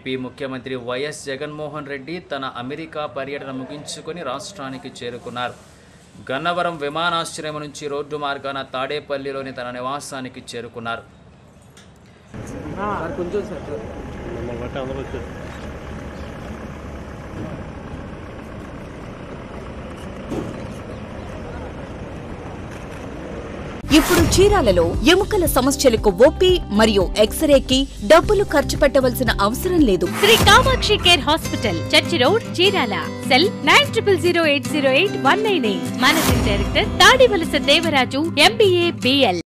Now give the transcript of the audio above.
AP ముఖ్యమంత్రి YS Jaganmohan Reddy తన America పర్యటన ముగించుకొని రాష్ట్రానికి చేరుకున్నారు గన్నవరం విమానాశ్రయం నుంచి రోడ్డు మార్గాన తాడేపల్లిలోని తన నివాసానికి చేరుకున్నారు సార్ కొంచెం సార్ మమ్మల్ని బట్టి అందరూ వచ్చారు ఇప్పుడు చీరాలలో ఎముకల సమస్యలకు ఓపీ మరియు ఎక్స్రేకి డబ్బులు ఖర్చు పెట్టవలసిన అవసరం లేదు Shri Kamakshi care hospital church road Chirala cell nine triple zero eight zero eight one nine eight managing director Thadivalasa Devaraju MBA BL